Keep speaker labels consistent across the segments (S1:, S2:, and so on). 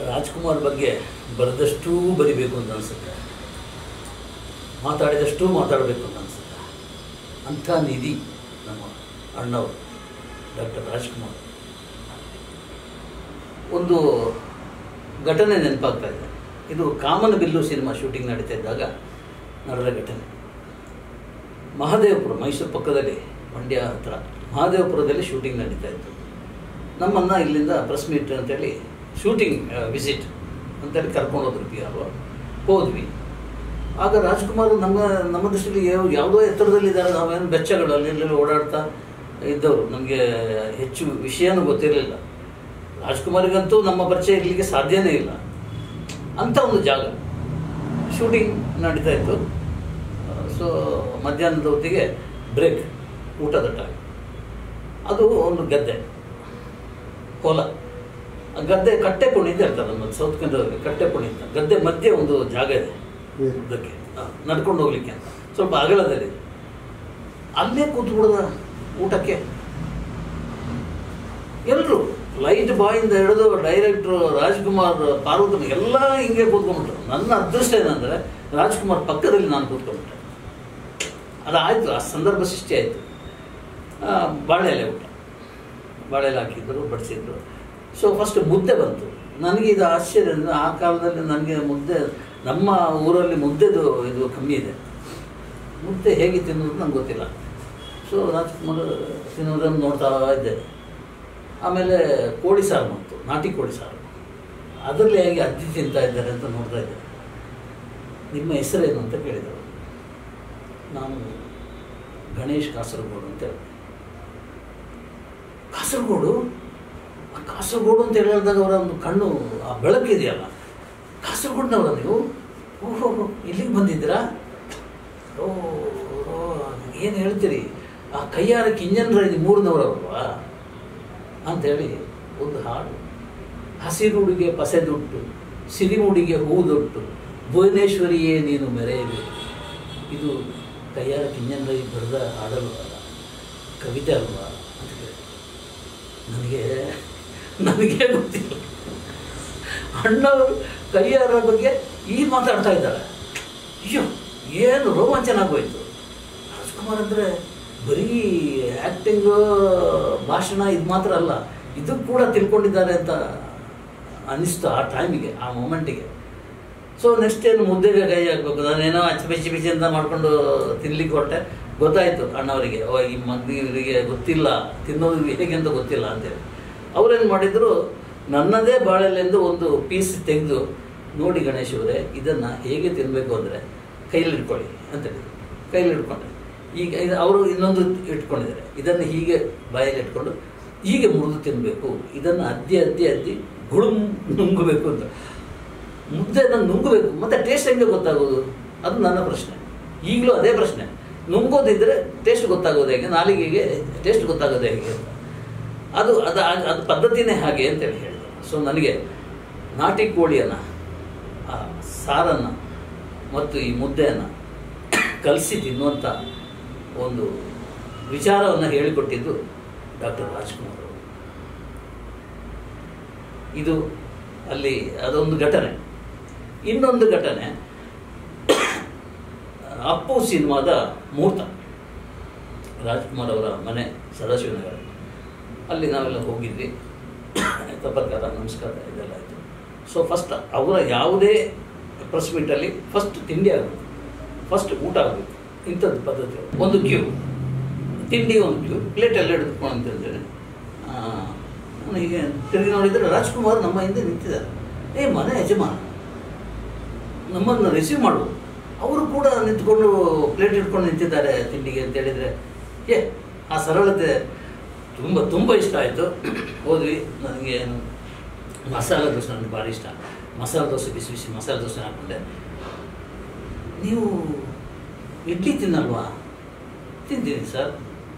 S1: ರಾಜ್ಕುಮಾರ್ ಬಗ್ಗೆ ಬರೆದಷ್ಟೂ ಬರಿಬೇಕು ಅಂತ ಅನಿಸುತ್ತೆ ಮಾತಾಡಿದಷ್ಟೂ ಮಾತಾಡಬೇಕು ಅಂತ ಅನಿಸುತ್ತೆ ಅಂಥ ನಿಧಿ ನಮ್ಮ ಅಣ್ಣವರು ಡಾಕ್ಟರ್ ರಾಜ್ಕುಮಾರ್ ಒಂದು ಘಟನೆ ನೆನಪಾಗ್ತಾ ಇದೆ ಇದು ಕಾಮನ ಬಿಲ್ಲು ಸಿನಿಮಾ ಶೂಟಿಂಗ್ ನಡೀತಾ ಇದ್ದಾಗ ನಡೆದ ಘಟನೆ ಮಹಾದೇವಪುರ ಮೈಸೂರು ಪಕ್ಕದಲ್ಲಿ ಮಂಡ್ಯ ಹತ್ರ ಮಹಾದೇವಪುರದಲ್ಲಿ ಶೂಟಿಂಗ್ ನಡೀತಾ ಇತ್ತು ನಮ್ಮನ್ನು ಇಲ್ಲಿಂದ ಪ್ರೆಸ್ ಮೀಟ್ ಅಂತೇಳಿ ಶೂಟಿಂಗ್ ವಿಸಿಟ್ ಅಂತೇಳಿ ಕರ್ಕೊಂಡು ಹೋದ್ರು ಪಿ ಆರ್ ಹೋದ್ವಿ ಆಗ ರಾಜ್ಕುಮಾರ್ ನಮ್ಮ ನಮ್ಮ ದೃಷ್ಟಿಯಲ್ಲಿ ಯಾವ- ಯಾವುದೋ ಎತ್ತರದಲ್ಲಿದ್ದಾರೆ ನಾವೇನು ಬೆಚ್ಚಗಳು ಅಲ್ಲಿ ಇಲ್ಲಿ ಓಡಾಡ್ತಾ ಇದ್ದವರು ನಮಗೆ ಹೆಚ್ಚು ವಿಷಯನೂ ಗೊತ್ತಿರಲಿಲ್ಲ ರಾಜ್ಕುಮಾರಿಗಂತೂ ನಮ್ಮ ಪರಿಚಯ ಇರಲಿಕ್ಕೆ ಸಾಧ್ಯನೇ ಇಲ್ಲ ಅಂಥ ಒಂದು ಜಾಗ ಶೂಟಿಂಗ್ ನಡೀತಾ ಇತ್ತು ಸೊ ಮಧ್ಯಾಹ್ನದ ಹೊತ್ತಿಗೆ ಬ್ರೇಕ್ ಊಟದ ಟೈಮ್ ಅದು ಒಂದು ಗದ್ದೆ ಹೊಲ ಆ ಗದ್ದೆ ಕಟ್ಟೆ ಪುಣಿ ಅಂತ ಹೇಳ್ತಾರೆ ನಮ್ಮ ಸೌತ್ ಕನ್ನಡದಲ್ಲಿ ಕಟ್ಟೆ ಪುಣಿ ಅಂತ ಗದ್ದೆ ಮಧ್ಯೆ ಒಂದು ಜಾಗ ಇದೆ ಉದ್ದಕ್ಕೆ ಆ, ನಡ್ಕೊಂಡು ಹೋಗ್ಲಿಕ್ಕೆ ಅಂತ ಸ್ವಲ್ಪ ಅಗಲದಲ್ಲಿ ಅಲ್ಲೇ ಕೂತ್ಬಿಡ್ದ ಊಟಕ್ಕೆ ಎಲ್ಲರೂ ಲೈಟ್ ಬಾಯಿಂದ ಹಿಡಿದು ಡೈರೆಕ್ಟ್ರು ರಾಜ್ಕುಮಾರ್ ಪಾರ್ವತನ ಎಲ್ಲ ಹಿಂಗೆ ಕೂತ್ಕೊಂಡ್ಬಿಟ್ರು ನನ್ನ ಅದೃಷ್ಟ ಏನಂದರೆ ರಾಜ್ಕುಮಾರ್ ಪಕ್ಕದಲ್ಲಿ ನಾನು ಕೂತ್ಕೊಂಡ್ಬಿಟ್ಟೆ ಅದಾಯಿತು ಆ ಸಂದರ್ಭ ಸೃಷ್ಟಿ ಆಯಿತು ಬಾಳೆ ಎಲೆ ಊಟ ಬಾಳೆ ಎಲೆ ಹಾಕಿದ್ರು ಬಡಿಸಿದ್ರು ಸೊ ಫಸ್ಟ್ ಮುದ್ದೆ ಬಂತು ನನಗೆ ಇದು ಆಶ್ಚರ್ಯ ಅಂದರೆ ಆ ಕಾಲದಲ್ಲಿ ನನಗೆ ಮುದ್ದೆ ನಮ್ಮ ಊರಲ್ಲಿ ಮುದ್ದೆದು ಇದು ಕಮ್ಮಿ ಇದೆ ಮುದ್ದೆ ಹೇಗೆ ತಿನ್ನೋದು ನಂಗೆ ಗೊತ್ತಿಲ್ಲ ಸೊ ರಾಜ್ಕುಮಾರ್ ತಿನ್ನೋದನ್ನು ನೋಡ್ತಾ ಇದ್ದೆ ಆಮೇಲೆ ಕೋಳಿ ಸಾರು ಬಂತು ನಾಟಿ ಕೋಳಿ ಸಾರು ಅದರಲ್ಲಿ ಹೇಗೆ ಅಜ್ಜಿ ತಿಂತಾ ಇದ್ದಾರೆ ಅಂತ ನೋಡ್ತಾ ಇದ್ದೆ ನಿಮ್ಮ ಹೆಸರೇನು ಅಂತ ಕೇಳಿದರು ನಾನು ಗಣೇಶ್ ಕಾಸರಗೋಡು ಅಂತ ಹೇಳಿದೆ ಕಾಸರಗೋಡು ಆ ಕಾಸರಗೋಡು ಅಂತ ಹೇಳಿದಾಗ ಅವರ ಒಂದು ಕಣ್ಣು ಆ ಬೆಳಕಿದೆಯಲ್ಲ ಕಾಸರಗೋಡಿನವರ ನೀವು ಓಹೋ ಇಲ್ಲಿಗೆ ಬಂದಿದ್ದೀರಾ ಓ ಏನು ಹೇಳ್ತೀರಿ ಆ ಕೈಯಾರಕ್ಕೆ ಇಂಜನ್ ರೈದು ಮೂರನವರಲ್ವಾ ಅಂಥೇಳಿ ಒಂದು ಹಾಡು ಹಸಿರುಡಿಗೆ ಪಸೆದುಟ್ಟು ಸಿರಿಮುಡಿಗೆ ಹೂದೊಟ್ಟು ಭುವನೇಶ್ವರಿಯೇ ನೀನು ಮೆರೆಯಬೇಕು ಇದು ಕೈಯಾರ ಕಿಂಜನ್ ರೈ ಬರೆದ ಹಾಡಲ್ವ ಕವಿತೆ ಅಲ್ವಾ ಅಂತ ಕೇಳಿದೆ ನನಗೆ ನನಗೆ ಗೊತ್ತಿಲ್ಲ ಅಣ್ಣವರು ಕೈಯಾರ ಬಗ್ಗೆ ಈ ಮಾತಾಡ್ತಾ ಇದ್ದಾರೆ ಅಯ್ಯೋ ಏನು ರೋಮಾಂಚನ ಆಗೋಯ್ತು ರಾಜ್ಕುಮಾರ್ ಅಂದರೆ ಬರೀ ಆ್ಯಕ್ಟಿಂಗು ಭಾಷಣ ಇದು ಮಾತ್ರ ಅಲ್ಲ ಇದು ಕೂಡ ತಿಳ್ಕೊಂಡಿದ್ದಾರೆ ಅಂತ ಅನ್ನಿಸ್ತು ಆ ಟೈಮಿಗೆ ಆ ಮೂಮೆಂಟಿಗೆ ಸೊ ನೆಕ್ಸ್ಟ್ ಏನು ಮುದ್ದೆಗೆ ಕೈ ಹಾಕ್ಬೇಕು ನಾನೇನೋ ಅಚ್ಚ ಬಿಚ್ಚಿ ಬಿಚ್ಚಿ ಅಂತ ಮಾಡ್ಕೊಂಡು ತಿನ್ಲಿಕ್ಕೆ ಹೊರಟೆ ಗೊತ್ತಾಯಿತು ಅಣ್ಣವರಿಗೆ ಓ ಈ ಮಗನಿಗೆ ಗೊತ್ತಿಲ್ಲ ತಿನ್ನೋದು ಹೇಗೆ ಅಂತ ಗೊತ್ತಿಲ್ಲ ಅಂತೇಳಿ ಅವ್ರೇನು ಮಾಡಿದರು ನನ್ನದೇ ಬಾಳೆಲೆಂದು ಒಂದು ಪೀಸ್ ತೆಗೆದು ನೋಡಿ ಗಣೇಶ್ ಅವರೇ ಇದನ್ನು ಹೇಗೆ ತಿನ್ನಬೇಕು ಅಂದರೆ ಕೈಯಲ್ಲಿ ಇಟ್ಕೊಳ್ಳಿ ಅಂತ ಹೇಳಿದ್ರು ಕೈಯಲ್ಲಿ ಇಟ್ಕೊಂಡೆ ಈಗ ಇದು ಅವರು ಇನ್ನೊಂದು ಇಟ್ಕೊಂಡಿದ್ದಾರೆ ಇದನ್ನು ಹೀಗೆ ಬಾಯಲ್ಲಿ ಇಟ್ಕೊಂಡು ಹೀಗೆ ಮುರಿದು ತಿನ್ನಬೇಕು ಇದನ್ನು ಅದ್ದಿ ಅದ್ದಿ ಅದ್ದಿ ಗುಳುಮ್ ನುಂಗಬೇಕು ಅಂತ ಮುದ್ದೆನ ನುಂಗಬೇಕು ಮತ್ತೆ ಟೇಸ್ಟ್ ಹೆಂಗೆ ಗೊತ್ತಾಗೋದು ಅದು ನನ್ನ ಪ್ರಶ್ನೆ ಈಗಲೂ ಅದೇ ಪ್ರಶ್ನೆ ನುಂಗೋದಿದ್ರೆ ಟೇಸ್ಟ್ ಗೊತ್ತಾಗೋದು ಹೇಗೆ ನಾಲಿಗೆಗೆ ಟೇಸ್ಟ್ ಗೊತ್ತಾಗೋದು ಹೇಗೆ ಅಂತ ಅದು ಅದು ಅದು ಪದ್ಧತಿನೇ ಹಾಗೆ ಅಂತೇಳಿ ಹೇಳಿದರು ಸೊ ನನಗೆ ನಾಟಿ ಕೋಳಿಯನ್ನು ಆ ಸಾರನ್ನು ಮತ್ತು ಈ ಮುದ್ದೆಯನ್ನು ಕಲಸಿ ತಿನ್ನುವಂಥ ಒಂದು ವಿಚಾರವನ್ನು ಹೇಳಿಕೊಟ್ಟಿದ್ದು ಡಾಕ್ಟರ್ ರಾಜ್ಕುಮಾರ್ ಅವರು ಇದು ಅಲ್ಲಿ ಅದೊಂದು ಘಟನೆ ಇನ್ನೊಂದು ಘಟನೆ ಅಪ್ಪು ಸಿನಿಮಾದ ಮುಹೂರ್ತ ರಾಜ್ಕುಮಾರ್ ಅವರ ಮನೆ ಸದಾಶಿವನಗರ ಅಲ್ಲಿ ನಾವೆಲ್ಲ ಹೋಗಿದ್ವಿ ತಪತ್ಕಾರ ನಮಸ್ಕಾರ ಇದೆಲ್ಲ ಆಯಿತು ಸೊ ಫಸ್ಟ್ ಅವರ ಯಾವುದೇ ಪ್ರೆಸ್ ಮೀಟಲ್ಲಿ ಫಸ್ಟ್ ತಿಂಡಿ ಆಗಬೇಕು ಫಸ್ಟ್ ಊಟ ಆಗಬೇಕು ಇಂಥದ್ದು ಪದ್ಧತಿ ಒಂದು ಕ್ಯೂ ತಿಂಡಿ ಒಂದು ಕ್ಯೂ ಪ್ಲೇಟ್ ಎಲ್ಲ ಹಿಡಿದುಕೊಂಡು ಅಂತಂದೇಳಿ ನಾನು ಹೀಗೆ ತಿರುಗಿ ನೋಡಿದರೆ ರಾಜ್ಕುಮಾರ್ ನಮ್ಮ ಹಿಂದೆ ನಿಂತಿದ್ದಾರೆ ಏ ಮನೆ ಯಜಮಾನ ನಮ್ಮನ್ನು ರಿಸೀವ್ ಮಾಡು ಅವರು ಕೂಡ ನಿಂತ್ಕೊಂಡು ಪ್ಲೇಟ್ ಇಟ್ಕೊಂಡು ನಿಂತಿದ್ದಾರೆ ತಿಂಡಿಗೆ ಅಂತ ಹೇಳಿದರೆ ಏ ಆ ಸರಳತೆ ತುಂಬ ತುಂಬ ಇಷ್ಟ ಆಯಿತು ಹೋದ್ವಿ ನನಗೆ ಮಸಾಲೆ ದೋಸೆ ನನಗೆ ಭಾರಿ ಇಷ್ಟ ಮಸಾಲೆ ದೋಸೆ ಬಿಸಿ ಬಿಸಿ ಮಸಾಲೆ ದೋಸೆ ಹಾಕ್ಕೊಂಡೆ ನೀವು ಇಡ್ಲಿ ತಿನ್ನಲ್ವಾ ತಿಂತೀನಿ ಸರ್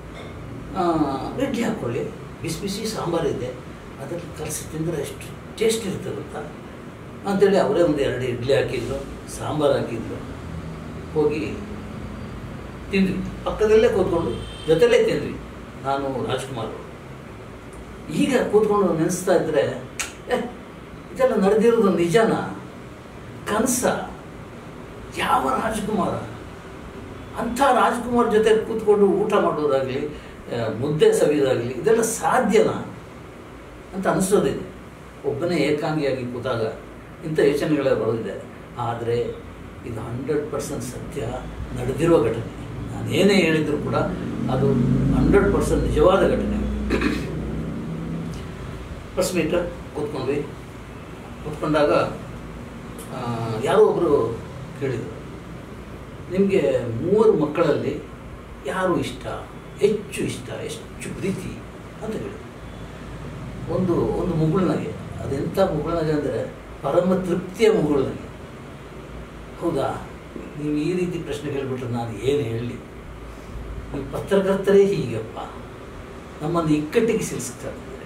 S1: ಇಡ್ಲಿ ಹಾಕ್ಕೊಳ್ಳಿ ಬಿಸಿ ಬಿಸಿ ಸಾಂಬಾರಿದೆ ಅದರಲ್ಲಿ ಕಲಸಿ ತಿಂದರೆ ಎಷ್ಟು ಟೇಸ್ಟ್ ಇರುತ್ತೆ ಗೊತ್ತಾ ಅಂತೇಳಿ ಅವರೇ ಒಂದು ಎರಡು ಇಡ್ಲಿ ಹಾಕಿದ್ರು ಸಾಂಬಾರು ಹಾಕಿದ್ರು ಹೋಗಿ ತಿಂದ್ವಿ ಪಕ್ಕದಲ್ಲೇ ಕೂತ್ಕೊಂಡು ಜೊತೆಲೇ ತಿಂದ್ವಿ ನಾನು ರಾಜ್ಕುಮಾರ್ ಈಗ ಕೂತ್ಕೊಂಡು ನೆನೆಸ್ತಾ ಇದ್ದರೆ ಏ ಇದೆಲ್ಲ ನಡೆದಿರೋದು ನಿಜನ ಕನಸ ಯಾವ ರಾಜಕುಮಾರ ಅಂಥ ರಾಜ್ಕುಮಾರ್ ಜೊತೆ ಕೂತ್ಕೊಂಡು ಊಟ ಮಾಡೋದಾಗಲಿ ಮುದ್ದೆ ಸವಿಯೋದಾಗಲಿ ಇದೆಲ್ಲ ಸಾಧ್ಯನಾ ಅಂತ ಅನಿಸೋದಿದೆ ಒಬ್ಬನೇ ಏಕಾಂಗಿಯಾಗಿ ಕೂತಾಗ ಇಂಥ ಯೋಚನೆಗಳೇ ಬರೋದಿದೆ ಆದರೆ ಇದು ಹಂಡ್ರೆಡ್ ಪರ್ಸೆಂಟ್ ಸತ್ಯ ನಡೆದಿರುವ ಘಟನೆ ನಾನೇನೇ ಹೇಳಿದರೂ ಕೂಡ ಅದು ಹಂಡ್ರೆಡ್ ಪರ್ಸೆಂಟ್ ನಿಜವಾದ ಘಟನೆ ಪ್ರೆಸ್ ಮೀಟ್ ಕೂತ್ಕೊಂಡ್ವಿ ಕೂತ್ಕೊಂಡಾಗ ಆ, ಯಾರೋ ಒಬ್ಬರು ಕೇಳಿದರು ನಿಮಗೆ ಮೂವರು ಮಕ್ಕಳಲ್ಲಿ ಯಾರು ಇಷ್ಟ ಹೆಚ್ಚು ಇಷ್ಟ ಹೆಚ್ಚು ಪ್ರೀತಿ ಅಂತ ಹೇಳಿ ಒಂದು ಒಂದು ಮುಗುಳ್ನಗೆ ಅದೆಂಥ ಮುಗುಳ್ನಗೆ ಅಂದರೆ ಪರಮ ತೃಪ್ತಿಯ ಮುಗುಳ್ನಗೆ ಹೌದಾ ನೀವು ಈ ರೀತಿ ಪ್ರಶ್ನೆ ಕೇಳಿಬಿಟ್ರೆ ನಾನು ಏನು ಹೇಳಲಿ ನೀವು ಪತ್ರಕರ್ತರೇ ಹೀಗಪ್ಪ ನಮ್ಮನ್ನು ಇಕ್ಕಟ್ಟಿಗೆ ಸಿಲಿಸ್ತಾ ಇದ್ದಾರೆ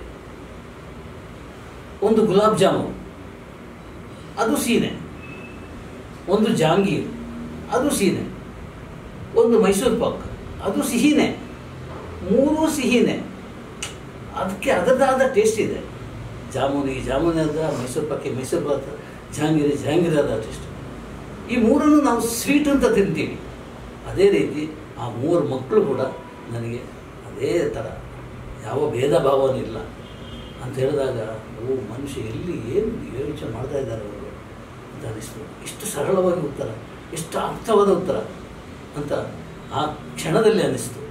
S1: ಒಂದು ಗುಲಾಬ್ ಜಾಮೂನ್ ಅದು ಸೀನೆ ಒಂದು ಜಾಂಗೀರ್ ಅದು ಸೀನೆ ಒಂದು ಮೈಸೂರು ಪಾಕ್ ಅದು ಸಿಹಿನೇ ಮೂರೂ ಸಿಹಿನೇ ಅದಕ್ಕೆ ಅದರದಾದ ಟೇಸ್ಟ್ ಇದೆ ಜಾಮೂನಿಗೆ ಜಾಮೂನದ ಮೈಸೂರು ಪಾಕಿಗೆ ಮೈಸೂರು ಪಾಕ್ ಜಹಾಂಗೀರಿ ಜಹಾಂಗೀರಾದ ಟೇಸ್ಟ್ ಈ ಮೂರನ್ನು ನಾವು ಸ್ವೀಟ್ ಅಂತ ತಿಂತೀವಿ ಅದೇ ರೀತಿ ಆ ಮೂರು ಮಕ್ಕಳು ಕೂಡ ನನಗೆ ಅದೇ ಥರ ಯಾವ ಭೇದ ಭಾವನೂ ಇಲ್ಲ ಅಂತ ಹೇಳಿದಾಗ ಓ ಮನುಷ್ಯ ಎಲ್ಲಿ ಏನು ಯೋಚನೆ ಮಾಡ್ತಾ ಇದ್ದಾರೆ ಅವರು ಅಂತ ಅನಿಸ್ತು ಎಷ್ಟು ಸರಳವಾಗಿ ಉತ್ತರ ಎಷ್ಟು ಆಪ್ತವಾದ ಉತ್ತರ ಅಂತ ಆ ಕ್ಷಣದಲ್ಲಿ ಅನ್ನಿಸ್ತು